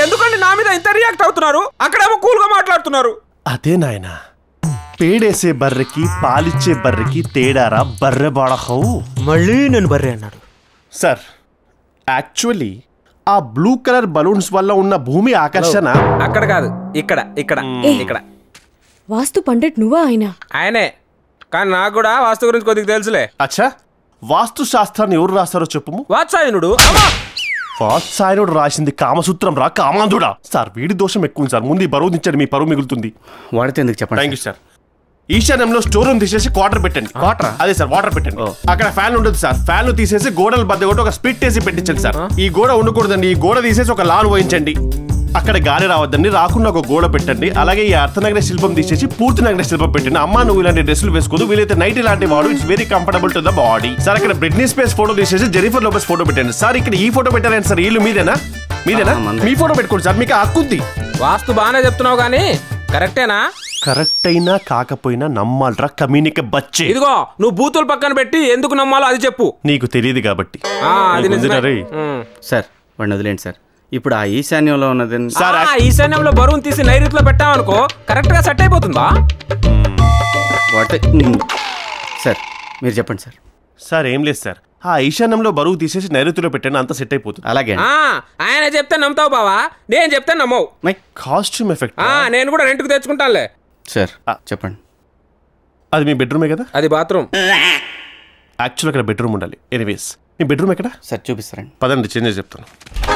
ఎందుకండి నా మీద ఇంత రియాక్ట్ అవుతున్నారు అక్కడేమో కూల్ గా మాట్లాడుతున్నారు అదే నాయన పేడేసే బర్రెకి పాలిచ్చే బర్రెకి తేడారా బర్రె బాడహవు మళ్ళీ నేను బర్రే అన్నాడు సార్ యాక్చువల్లీ ఆ బ్లూ కలర్ బలూన్స్ వల్ల ఉన్న భూమి ఆకర్షణ అక్కడ కాదు ఇక్కడ ఇక్కడ ఇక్కడ వాస్తు పండిట్ నువ్వా ఆయన ఆయనే కానీ నాకు కూడా వాస్తు గురించి కొద్దిగా తెలుసులే అచ్చా వాస్తు శాస్త్రాన్ని ఎవరు రాస్తారో చెప్పుము వాత్సాయనుడు వాత్సాయనుడు రాసింది కామసూత్రం రా కామాంధుడా సార్ వీడి దోషం ఎక్కువ ఉంది సార్ ముందు ఈ బరువు దించండి మీ పరువు మిగులుతుంది వాడితే ఎందుకు చెప్పండి థ్యాంక్ యూ సార్ ఈశాన్యంలో స్టోర్ రూమ్ తీసేసి క్వార్టర్ పెట్టండి Quarter? అదే సార్ వాటర్ పెట్టండి అక్కడ ఫ్యాన్ ఉండదు సార్ ఫ్యాన్ తీసేసి గోడలు బద్ద కొట్టి ఒక స్ప్లిట్ వేసి పెట్టించండి సార్ ఈ గోడ ఉండకూడదండి ఈ గోడ తీసేసి ఒక లాన్ పోయించండి అక్కడ గాలి రావద్దండి రాకుండా ఒక గోడ పెట్టండి అలాగే ఈ అర్థనగర శిల్పం తీసేసి పూర్తి నగర శిల్పం పెట్టండి అమ్మ నువ్వు ఇలాంటి డ్రెస్సులు వేసుకోదు వీలైతే నైట్ ఇలాంటి వాడు it's very comfortable to the body sir అక్కడ బ్రిడ్నీ స్పేస్ ఫోటో తీసేసి జెనిఫర్ లోపస్ ఫోటో పెట్టండి సార్ ఇక్కడ ఈ ఫోటో పెట్టారండి సార్ వీళ్ళు మీదేనా మీదేనా ఆ, మందే. మీ ఫోటో పెట్టుకోండి సార్ మీకు హక్కుంది వాస్తు బాగానే చెప్తున్నావు కానీ కరెక్టేనా కరెక్ట్ అయినా కాకపోయినా నమ్మాలరా కమ్యూనిక బచ్చే ఇదిగో నువ్వు బూతులు పక్కన పెట్టి ఎందుకు నమ్మాలో అది చెప్పు నీకు తెలియదు కాబట్టి ఆ, అది నీకు ఉందిరా నిజమే. రేయ్? ఉమ్. సార్ వాడిని వదిలేండి సార్ ఇప్పుడు ఆ ఈశాన్యంలో ఉన్నది సార్, ఆ, ఈశాన్యంలో బరువును తీసి నైరుతిలో పెట్టామనుకో కరెక్ట్ గా సెట్ అయిపోతుందా వాట్ సార్ మీరు చెప్పండి సార్ సార్ ఏం లేదు సార్ ఆ ఈశాన్యంలో బరువు తీసేసి నైరుతిలో పెట్టాను అంత సెట్ అయిపోతుంది అలాగే అండి ఆ, ఆయన చెప్తే నమ్ముతావు బావా నేను చెప్తే నమ్మవు మై కాస్ట్యూమ్ ఎఫెక్ట్ ఆ, నేను కూడా రెంట్కి తెచ్చుకుంటానులే సార్ చెప్పండి అది మీ బెడ్రూమే కదా అది బాత్రూమ్ యాక్చువల్ అక్కడ బెడ్రూమ్ ఉండాలి ఎనీవేస్ మీ బెడ్రూమ్ ఎక్కడ సార్ చూపిస్తారండి పదండి చేంజ్ చేసి చెప్తాను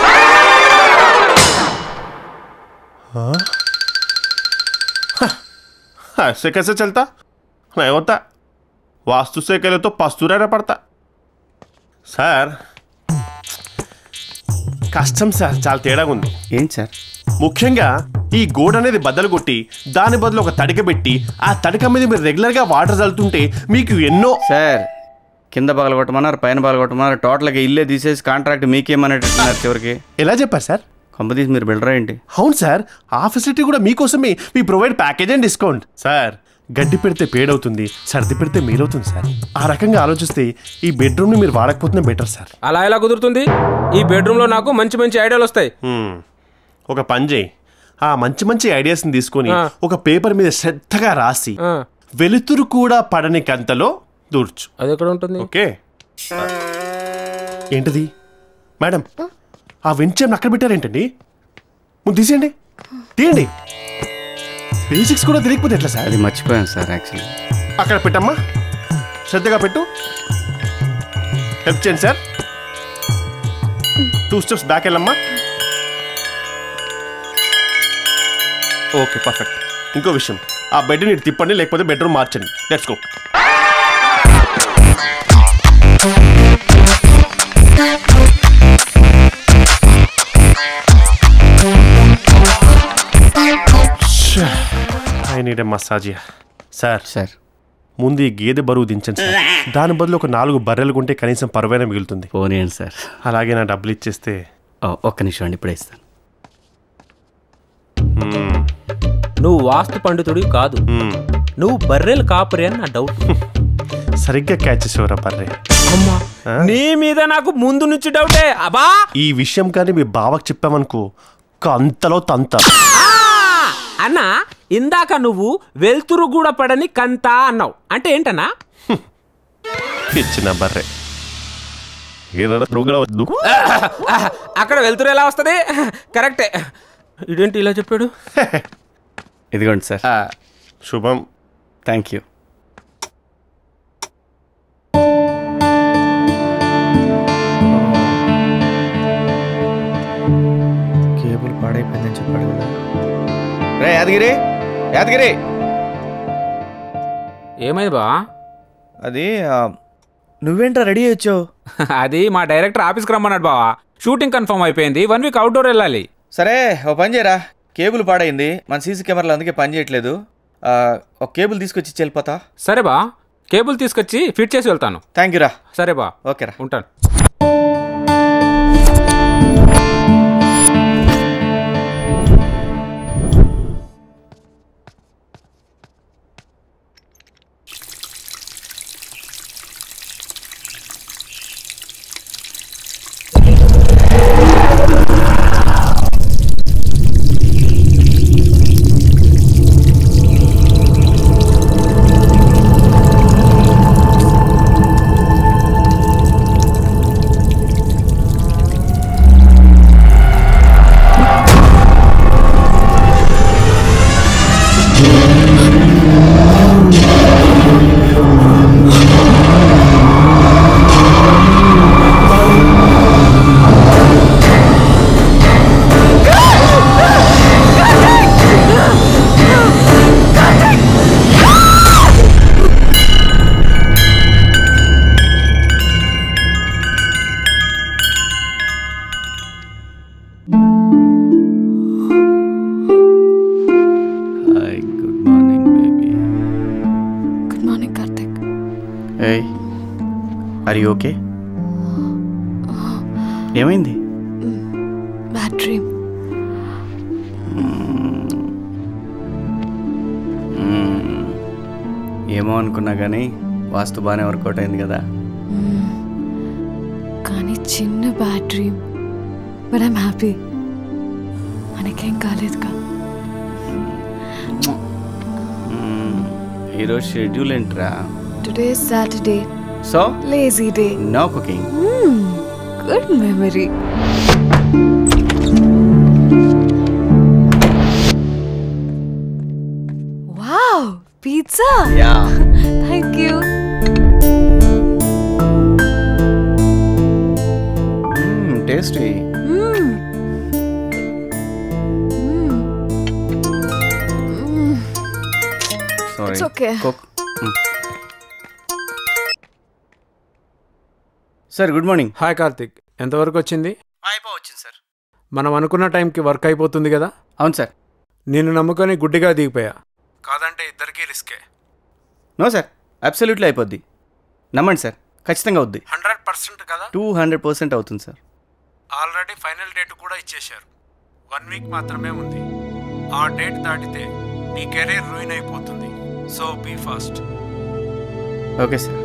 हाँ? ऐसे कैसे चलता नहीं होता वास्तु से कहले तो पस्तू रहना पड़ता సార్ కష్టం సార్ చాలా తేడాగా ఉంది ఏంటి సార్ ముఖ్యంగా ఈ గోడ అనేది బద్దలు కొట్టి దాని బదులు ఒక తడిక పెట్టి ఆ తడిక మీద మీరు రెగ్యులర్ గా వాటర్ చల్లుతుంటే మీకు ఎన్నో సార్ కింద పగలగొట్టమన్నారు పైన పగలగొట్టమన్నారు టోటల్గా ఇల్లే తీసేసి కాంట్రాక్ట్ మీకేమన్నట్టున్నారు చివరికి ఎలా చెప్పారు సార్ కంపెనీస్ మీరు బిల్డరా ఏంటి అవును సార్ ఆ ఫెసిలిటీ కూడా మీకోసమే మీ provide package and discount sir గడ్డి పెడితే పేడవుతుంది సర్ది పెడితే మీరవుతుంది సార్ ఆ రకంగా ఆలోచిస్తే ఈ బెడ్రూమ్ ని మీరు వాడకపోతే బెటర్ సార్ అలా ఎలా కుదురుతుంది ఈ బెడ్రూమ్ లో నాకు మంచి మంచి ఐడియాలు వస్తాయి హ్మ్. ఒక పని చేయి ఆ మంచి మంచి ఐడియాస్ని తీసుకొని ఆ. ఒక పేపర్ మీద శ్రద్ధగా రాసి ఆ, వెలుతురు కూడా పడని కంతలో దూర్చు అది ఎక్కడ ఉంటుంది ఓకే ఏంటిది మేడం ఆ వెంచర్ని అక్కడ పెట్టారేంటండి ముందు తీసేయండి తీయండి బేసిక్స్ కూడా తెలియకపోతే ఎట్లా సార్ అది మర్చిపోయాను సార్ యాక్చువల్లీ అక్కడ పెట్టమ్మా శ్రద్ధగా పెట్టు హెల్ప్ చేయండి సార్ టూ స్టెప్స్ బ్యాక్ వెళ్ళమ్మా ఓకే పర్ఫెక్ట్ ఇంకో విషయం ఆ బెడ్ని ఇటు తిప్పండి లేకపోతే బెడ్రూమ్ మార్చండి let's go I need a massage sir sir ముందు ఈ గేదె బరువు దించండి సార్ దాని బదులు ఒక నాలుగు బర్రెలు కొంటే కనీసం పరువైన మిగులుతుంది పోనీయండి సార్ అలాగే నా డబ్బులు ఇచ్చేస్తే ఓ, ఒక్క నిమిషం అండి ఇప్పుడే ఇస్తాను నువ్వు వాస్తు పండితుడి కాదు మ్మ్, నువ్వు బర్రెలు కాపరి అని నా డౌట్ సరిగ్గా క్యాచ్ చేసేవరా బర్రె అమ్మా నీ మీద నాకు ముందు నుంచి డౌటే అబా ఈ విషయం కానీ మీ బావకు చెప్పామనుకో అంతలో తంత ఆ! అన్నా ఇందాక నువ్వు వెలుతురు కూడా పడని కంత అన్నావు అంటే ఏంటన్నా ఇచ్చిన బర్రె ఏదైనా త్రూగా వద్దు అక్కడ వెలుతురు ఎలా వస్తుంది కరెక్టే ఇదేంటి ఇలా చెప్పాడు ఇదిగోండి సార్ శుభం థ్యాంక్ యూ కేబుల్ పాడైపోయిందని చెప్పాడు కదా రే యాదగిరి యాదగిరి ఏమైంది బా అది ఆ, నువ్వేంట్రా రెడీ వచ్చావు అది మా డైరెక్టర్ ఆఫీస్కి రమ్మన్నాడు బావా షూటింగ్ కన్ఫర్మ్ అయిపోయింది వన్ వీక్ అవుట్డోర్ వెళ్ళాలి సరే ఓ పని చేయరా కేబుల్ పాడైంది మన సీసీ కెమెరాలు అందుకే పని చేయట్లేదు ఆ, ఒక కేబుల్ తీసుకొచ్చి ఇచ్చి వెళ్ళిపోతా సరే బా కేబుల్ తీసుకొచ్చి ఫిట్ చేసి వెళ్తాను థ్యాంక్ యూ రా సరే బా ఓకేరా ఉంటాను ఆర్ యూ ఓకే ఏమైంది బ్యాడ్ డ్రీమ్ ఏమో అనుకున్నా కానీ వాస్తు బాగానే వర్కౌట్ అయింది కదా కానీ చిన్న bad dream but I'm happy మనకేం కాలేదుగా ఈరోజు షెడ్యూల్ ఏంట్రా today Saturday so lazy day no cooking good memory wow pizza yeah thank you tasty sorry It's okay. Cook sir good morning hi Karthik ఎంతవరకు వచ్చింది అయిపోవచ్చింది సార్ మనం అనుకున్న టైంకి వర్క్ అయిపోతుంది కదా అవును సార్ నేను నమ్ముకొని గుడ్డిగా దిగిపోయా కాదంటే ఇద్దరికీ రిస్కే నో సార్ అబ్సల్యూట్లీ అయిపోద్ది నమ్మండి సార్ ఖచ్చితంగా అవుద్ది హండ్రెడ్ పర్సెంట్ కదా టూ హండ్రెడ్ పర్సెంట్ అవుతుంది సార్ ఆల్రెడీ ఫైనల్ డేట్ కూడా ఇచ్చేశారు వన్ వీక్ మాత్రమే ఉంది ఆ డేట్ దాటితే నీ కెరీర్ రూయిన్ అయిపోతుంది so be fast okay sir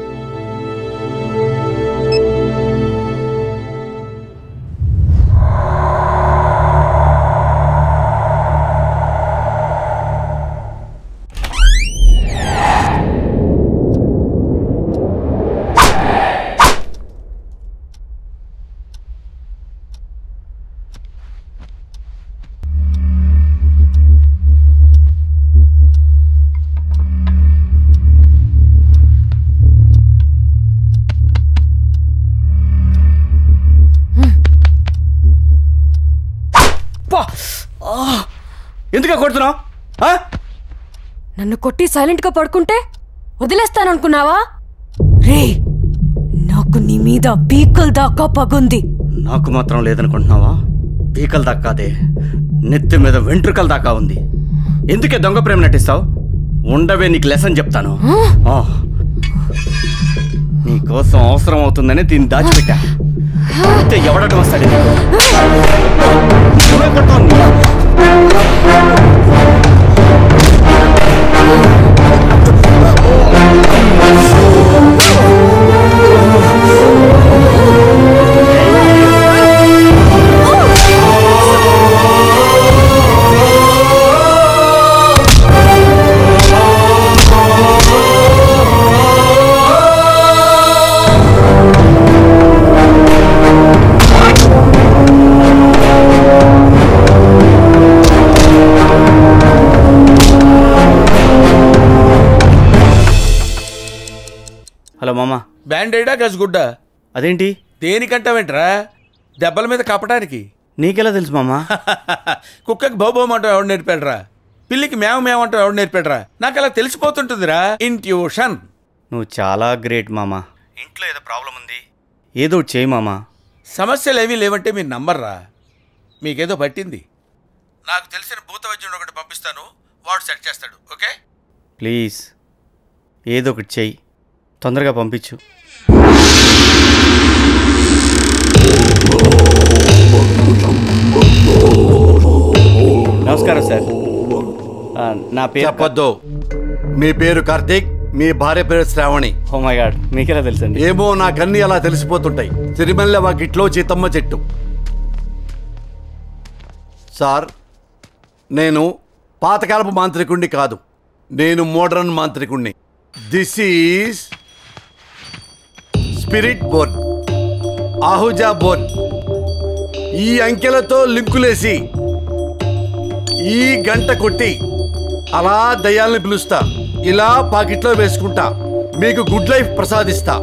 ఎందుకు కొడుతున్నావు నన్ను కొట్టి సైలెంట్ గా పడుకుంటే వదిలేస్తాననుకున్నావా రే నాకు నీ మీద పీకల్ దాకా పగుంది నాకు మాత్రం లేదనుకుంటున్నావా పీకల దాకాదే నెత్తి మీద వెంట్రుకల దాకా ఉంది ఎందుకే దొంగ ప్రేమ నటిస్తావు ఉండవే నీకు లెసన్ చెప్తాను ఆ. నీ కోసం అవసరం అవుతుందని దీన్ని దాచిపెట్టా అయితే ఎవడటం వస్తాడు నీకు? నువ్వే కొడతావు నీ. హలో మామ బ్యాండేడా గజగుడ్డ అదేంటి దేనికంటావేంట్రా దెబ్బల మీద కప్పటానికి నీకెలా తెలుసు మామ కుక్కకి బౌబోమంటావు ఎవడు నేర్పాడురా పిల్లికి మేవ మేమంటావు ఎవడు నేర్పాడురా నాకు అలా తెలిసిపోతుంటుందిరా ఇంట్యూషన్ నువ్వు చాలా గ్రేట్ మామ ఇంట్లో ఏదో ప్రాబ్లం ఉంది ఏదో ఒకటి చేయి మామ సమస్యలు ఏమీ లేవంటే మీరు నమ్మర్రా మీకేదో పట్టింది నాకు తెలిసిన భూత వైద్యుడు ఒకటి పంపిస్తాను వాడు సెట్ చేస్తాడు ఓకే ప్లీజ్ ఏదో ఒకటి చెయ్యి తొందరగా పంపించు నమస్కారం సార్ ఆ, నా పేరు చెప్పొద్దు మీ పేరు కార్తీక్ మీ భార్య పేరు శ్రావణి ఓ మై గాడ్ మీకెలా తెలుసండి ఏమో నాకన్నీ అలా తెలిసిపోతుంటాయి సిరిమల్లె వాకిట్లో చీతమ్మ చెట్టు సార్ నేను పాతకాలపు మాంత్రికుణ్ణి కాదు నేను మోడర్న్ మాంత్రికుణ్ణి this is spirit born Ahuja born ఈ అంకెలతో లింకులేసి ఈ గంట కొట్టి అలా దయ్యాల్ని పిలుస్తా ఇలా పాకెట్లో వేసుకుంటా మీకు గుడ్ లైఫ్ ప్రసాదిస్తా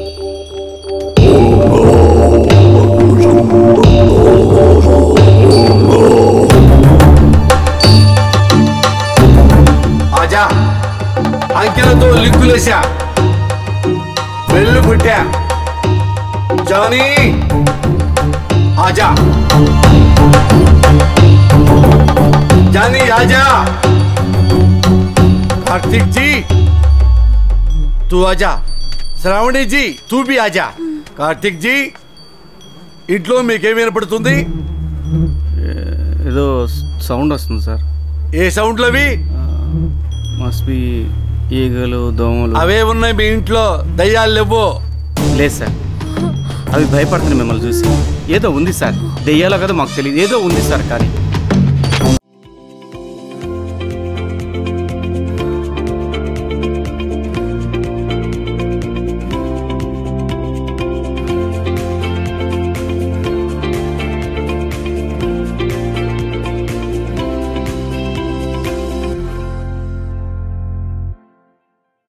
ఆజా అంకెలతో లింకులేసా బెల్లు పుట్టా జానీ ఆజా जानी आजा कार्तिक जी तू आजा శ్రావణి జీ తూబి ఆజా కార్తిక్ జీ ఇంట్లో మీకేం వినపడుతుంది ఏదో సౌండ్ వస్తుంది సార్ ఏ సౌండ్లు అవి మస్ట్ బి ఈగలు దోమలు అవే ఉన్నాయి మీ ఇంట్లో దయ్యాలు లేవు లేదు సార్ అవి భయపడుతున్నాయి మిమ్మల్ని చూసి ఏదో ఉంది సార్ దెయ్యాలో కదా మాకు తెలియదు ఏదో ఉంది సార్ కానీ